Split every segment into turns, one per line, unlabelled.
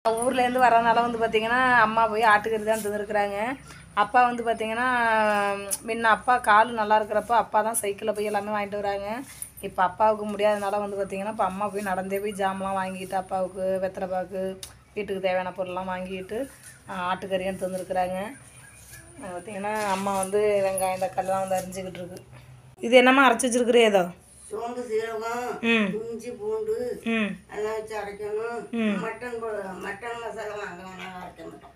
ஊர்லேருந்து வரனால வந்து பார்த்திங்கன்னா அம்மா போய் ஆட்டுக்கறி தான் தந்துருக்குறாங்க அப்பா வந்து பார்த்திங்கன்னா முன்ன அப்பா கால் நல்லா இருக்கிறப்ப அப்பா தான் சைக்கிளில் போய் எல்லாமே வாங்கிட்டு வராங்க இப்போ அப்பாவுக்கு முடியாதனால வந்து பார்த்திங்கன்னா இப்போ அம்மா போய் நடந்தே போய் ஜாமெலாம் வாங்கிட்டு அப்பாவுக்கு வெத்தலை பாக்கு வீட்டுக்கு தேவையான பொருள்லாம் வாங்கிட்டு ஆஹ், ஆட்டுக்கறி எடுத்து வந்திருக்குறாங்க பார்த்திங்கன்னா அம்மா வந்து வெங்காயம் தக்காளிலாம் வந்து அரிஞ்சிக்கிட்டு இருக்கு இது என்னம்மா அரைச்சி வச்சிருக்குறே ஏதோ
சோம்பு சீரகம்
ம்
இஞ்சி பூண்டு
ம்
எல்லாம் வச்சு அரைக்கணும் மட்டன் போ- மட்டன் மசாலா வாங்க வேணாம் அரைக்க மாட்டோம்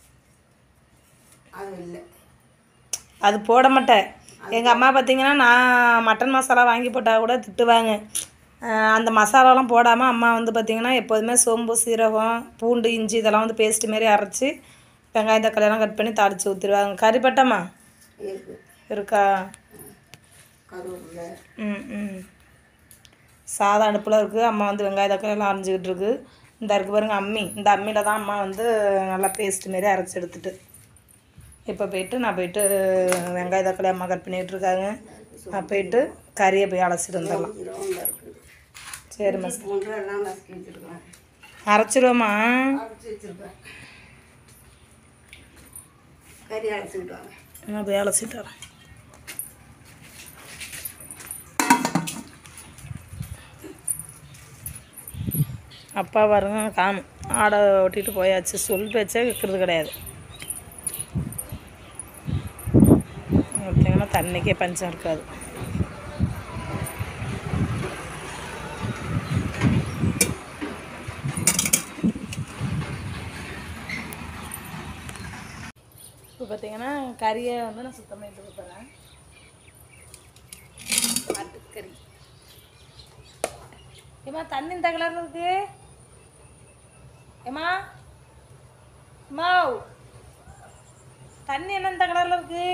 அது இல்லை
அது போட மாட்டேன் எங்கள் அம்மா பார்த்தீங்கன்னா நான் மட்டன் மசாலா வாங்கி போட்டால் கூட திட்டுவாங்க அஹ் அந்த மசாலாலாம் போடாமல் அம்மா வந்து பார்த்திங்கன்னா எப்போதுமே சோம்பு சீரகம் பூண்டு இஞ்சி இதெல்லாம் வந்து பேஸ்ட் மாரி அரைச்சி வெங்காயம் தக்காளியெல்லாம் கட் பண்ணி தாளித்து ஊற்றிடுவாங்க கறிப்பட்டம்மா
இருக்கு
இருக்கா
கருவேப்பிலை
ம் ம் சாதா அடுப்பில் இருக்குது அம்மா வந்து வெங்காய தக்காளி எல்லாம் அரைஞ்சிக்கிட்டு இருக்கு இந்த இருக்கு பாருங்க அம்மி இந்த அம்மியில் தான் அம்மா வந்து நல்லா பேஸ்ட் மாரி அரைச்சி எடுத்துட்டு இப்போ போயிட்டு நான் போயிட்டு வெங்காய தக்காளி அம்மா கட் பண்ணிகிட்டு இருக்காங்க நான் போயிட்டு கறியை போய் அலசிட்டு வந்துடலாம்
ரவுண்டில் இருக்குது
சரிம்மா
பூண்டு எல்லாம் நசுக்கி வச்சுருக்கேன்
அரைச்சிருவோம்மா
அரைச்சி வச்சுருக்கேன் கறி அரைச்சிக்கிட்டு வாங்க
நான் போய் அலசிட்டு வரேன் அப்பா பாருங்க காணும் ஆடை ஓட்டிட்டு போயாச்சு சொல் பேச்சே விற்கிறது கிடையாது பார்த்தீங்கன்னா தண்ணிக்கே பஞ்சம் இருக்காது இப்போ பார்த்தீங்கன்னா கறியை வந்து நான் சுத்தம் பண்ணிட்டு போகிறேன் ஆட்டுக்கறி ஏம்மா தண்ணி இந்த கலரில் இருக்கு ஏம்மா அம்மா தண்ணி என்ன இந்த கலரில் இருக்கு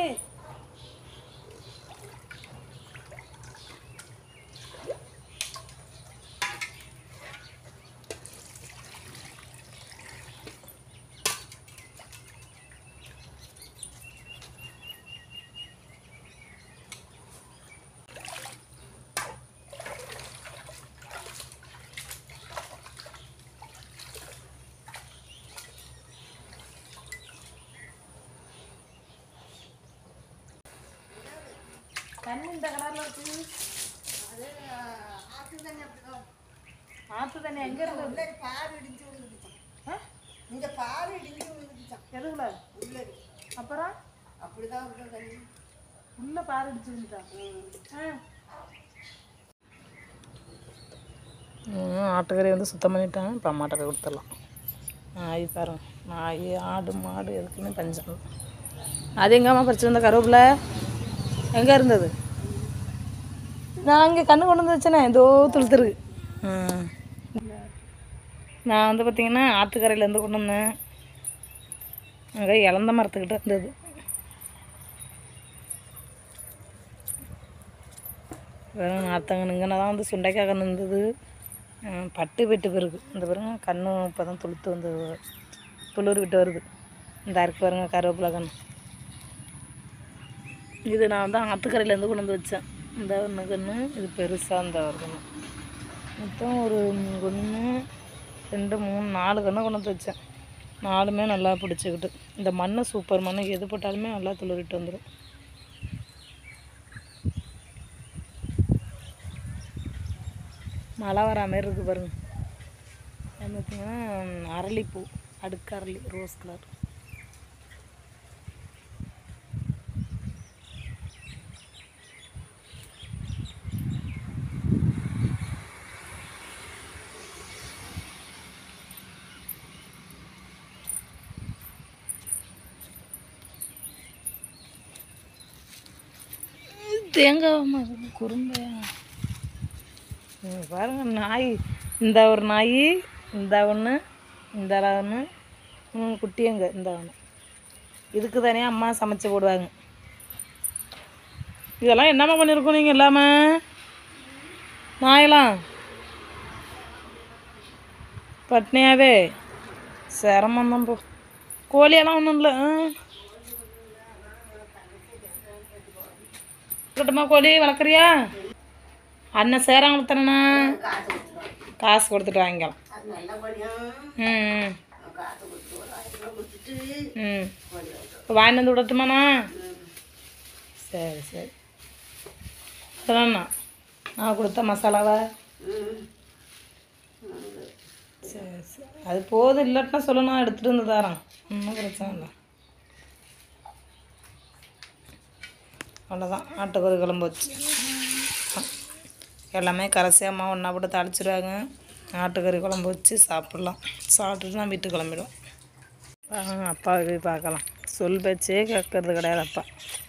தண்ணி இந்த கலரில் இருக்கு ஆற்று தண்ணி எங்கே இருக்கு
பால் இடிஞ்சு விழுந்துச்சான்
ஆ?
இந்த பால் இடிஞ்சு விழுந்துச்சான்
எதுக்குள்ள
உள்ளே
அப்புறம்
அப்படிதான் இருக்கும் தண்ணி
உள்ள பால் அடிச்சு வந்துட்டா ஆட்டுக்கறி வந்து சுத்தம் பண்ணிட்டேன் இப்போ அம்மாட்ட போய் கொடுத்துடலாம் நாய் பாருங்க நாய் ஆடு மாடு எதுக்குமே பஞ்சம் இல்லை. அது எங்கம்மா பறிச்சு வந்த கருவேப்பிலை எங்கே இருந்தது நான் அங்கே கண்ணு கொண்டு வந்து வச்சேனே ஏதோ துளுத்துருக்கு ம். நான் வந்து பார்த்தீங்கன்னா ஆற்றுக்கரையிலேருந்து கொண்டு வந்தேன் அங்கே இளந்த மரத்துக்கிட்ட இருந்தது வெறும் நாத்தங்கனுங்கன்னு தான் வந்து சுண்டைக்காய் கன்று இருந்தது அஹ் பட்டு வெட்டு பிறகு இந்த பாருங்க கண்ணு இப்போ தான் துளுத்து வந்து துளிர் விட்டு வருது இந்த அருக்கு பாருங்க கருவேப்பிலை கன்று இது நான் வந்து ஆற்றுக்கரையிலேருந்து கொண்டு வந்து வச்சேன் இந்த ஒன்று கன்று இது பெருசாக இந்த ஒரு கன்று மொத்தம் ஒரு ஒன்று ரெண்டு மூணு நாலு கன்று கொண்டு வந்து வச்சேன் நாலுமே நல்லா பிடிச்சிக்கிட்டு இந்த மண்ணை சூப்பர் மண்ணு எது போட்டாலுமே நல்லா துளிரிட்டு வந்துடும் மழை வரா மாதிரி இருக்குது பாருங்க அது பார்த்தீங்கன்னா அரளிப்பூ அடுக்கு அரளி ரோஸ் கலர் தேங்காய் குறும்பையா ம், பாருங்க நாய் இந்த ஒரு நாய் இந்த ஒன்று இந்த ஒன்று ம், குட்டியங்க இந்த ஒன்று இதுக்கு தனியாக அம்மா சமைச்சு போடுவாங்க இதெல்லாம் என்னம்மா பண்ணியிருக்கோம் நீங்கள் இல்லாமல் நாயெல்லாம் பட்னியாவே சிரமம் தான் போ கோழியெல்லாம் ஒன்றும் இல்லை இருக்கட்டுமா கோழி வளர்க்குறியா அண்ணன் சேராங்களுக்கு தானேண்ணா
காசு வச்சுருக்கோம்
காசு கொடுத்துட்டு வாங்கிக்கலாம்
அது நல்லபடியாக
ம் ம்.
வச்சுட்டு
ம்
கொண்டு வரும்
இப்போ வாங்கிட்டு வந்து விடட்டுமாண்ணா சரி சரி அதாண்ணா நான் கொடுத்த மசாலாவா
ம்
சரி சரி அது போதும் இல்லாட்டினா சொல்லு நான் எடுத்துகிட்டு வந்து தரேன் ஒன்றும் பிரச்சனை இல்லை அவ்வளோதான் ஆட்டுக்கறி குழம்பு வச்சு எல்லாமே கரைசியமாக ஒன்றா போட்டு தாளிச்சிடுவாங்க ஆட்டுக்கறி குழம்பு வச்சு சாப்பிட்லாம் சாப்பிட்டுட்டு நான் வீட்டுக்கு கிளம்பிடுவோம் வாங்க அப்பாவை போய் பார்க்கலாம் சொல் பேச்சே கேட்கறது கிடையாது அப்பா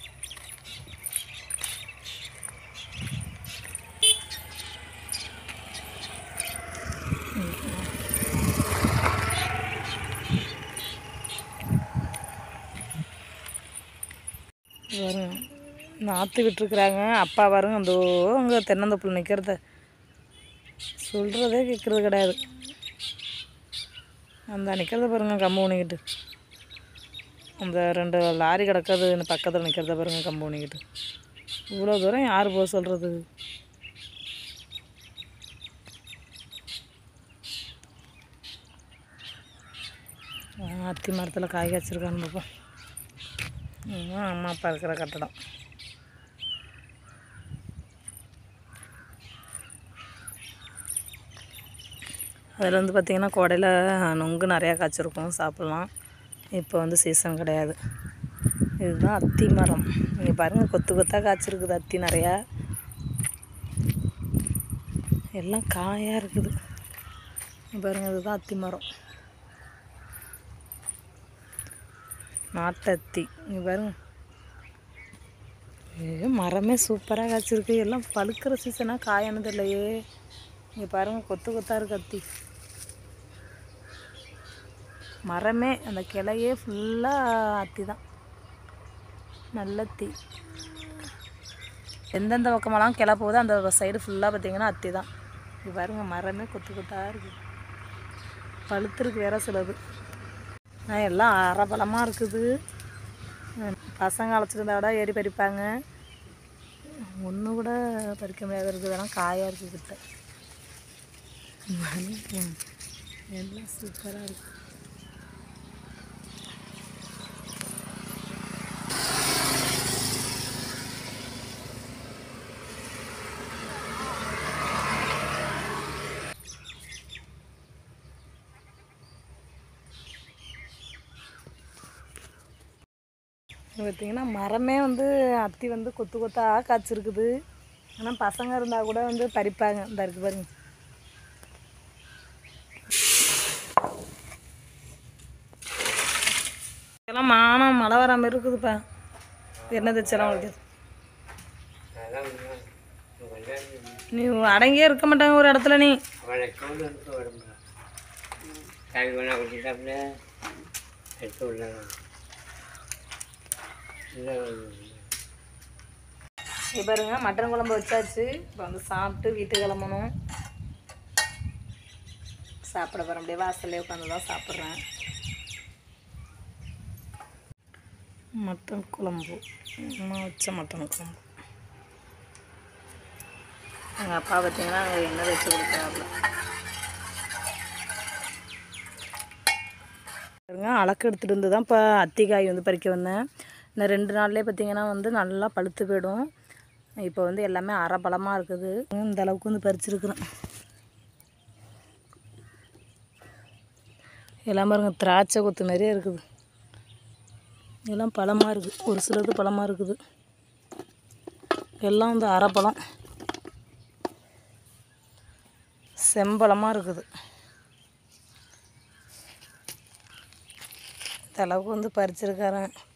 வருங்க நாற்று விட்டுருக்குறாங்க அப்பா வருங்க அந்த அங்கே தென்னந்தோப்பில் நிற்கிறத சொல்கிறதே கேட்குறது கிடையாது அந்த நிற்கிறத பாருங்க கம்பு ஊனிக்கிட்டு அந்த ரெண்டு லாரி கிடக்கிறது பக்கத்தில் நிற்கிறத பாருங்க கம்பு ஊனிக்கிட்டு இவ்வளோ தூரம் யார் போக சொல்கிறது அத்தி மரத்தில் காய் காய்ச்சிருக்கான்னு பார்ப்போம் இதுதான் அம்மா அப்பா இருக்கிற கட்டடம் அதில் வந்து பார்த்திங்கன்னா கோடையில் நொங்கு நிறையா காய்ச்சிருக்கும் சாப்பிட்லாம் இப்போ வந்து சீசன் கிடையாது இதுதான் அத்தி மரம் நீங்கள் பாருங்கள் கொத்து கொத்தாக காய்ச்சிருக்குது அத்தி நிறையா எல்லாம் காயாக இருக்குது இங்க பாருங்க இதுதான் அத்தி மரம் நாட்டத்தி இங்கே பாருங்க ஏ மரமே சூப்பராக காய்ச்சிருக்கு எல்லாம் பழுக்கிற சீசனாக காயானது இல்லையே இங்கே பாருங்கள் கொத்து கொத்தாக இருக்கு அத்தி மரமே அந்த கிளையே ஃபுல்லாக அத்தி தான் நல்ல தீ எந்தெந்த பக்கமெல்லாம் கிளை போகுதோ அந்த சைடு ஃபுல்லாக பார்த்தீங்கன்னா அத்தி தான் இங்கே பாருங்கள் மரமே கொத்து கொத்தாக இருக்குது பழுத்துருக்கு வேற சிலது நான் எல்லாம் அரைபலமாக இருக்குது உம், பசங்க அழைச்சிருந்தா விட ஏறி பறிப்பாங்க ஒன்று கூட பறிக்க முடியாத இருக்குது வேணால் காயாக இருக்குது கிட்ட உம், எல்லாம் சூப்பராக இருக்குது பார்த்தீங்கன்னா மரமே வந்து அத்தி வந்து கொத்து கொத்தாக காய்ச்சிருக்குது ஆனால் பசங்க இருந்தால் கூட வந்து பறிப்பாங்க இந்த இருக்கு பாருங்க எல்லாம் மானம் மழை வர மாதிரி இருக்குதுப்பா என்ன தைச்சலாம் உங்களுக்கு நீ அடங்கியே இருக்க மாட்டாங்க ஒரு இடத்துல நீ
வழக்கோடு இருக்கு உடம்புல கவி வேணா குடிச்சிட்டாப்புல எடுத்து விடலாம் இல்லை
இப்போ பாருங்க மட்டன் குழம்பு வச்சாச்சு இப்போ வந்து சாப்பிட்டு வீட்டுக்கு கிளம்பணும் சாப்பிட போகிறேன் அப்படியே வாசல்லே உட்காந்து தான் சாப்பிட்றேன் மட்டன் குழம்பு அம்மா வச்ச மட்டன் குழம்பு எங்கள் அப்பா பார்த்தீங்கன்னா அங்கே எண்ணெய் வச்சு கொடுக்குறாப்புல பாருங்க அளக்கு எடுத்துகிட்டு வந்து தான் இப்போ அத்திக்காய் வந்து பறிக்க வந்தேன் இந்த ரெண்டு நாள்லேயே பார்த்தீங்கன்னா வந்து நல்லா பழுத்து போயிடும் இப்போ வந்து எல்லாமே அரை பழமாக இருக்குது இந்த அளவுக்கு வந்து பறிச்சிருக்கிறேன் எல்லாம் பாருங்க திராட்சை கொத்து மாதிரியே இருக்குது எல்லாம் பழமாக இருக்குது ஒரு சிலது பழமாக இருக்குது எல்லாம் வந்து அரை பழம் செம்பழமாக இருக்குது இந்த அளவுக்கு வந்து பறிச்சிருக்காரன்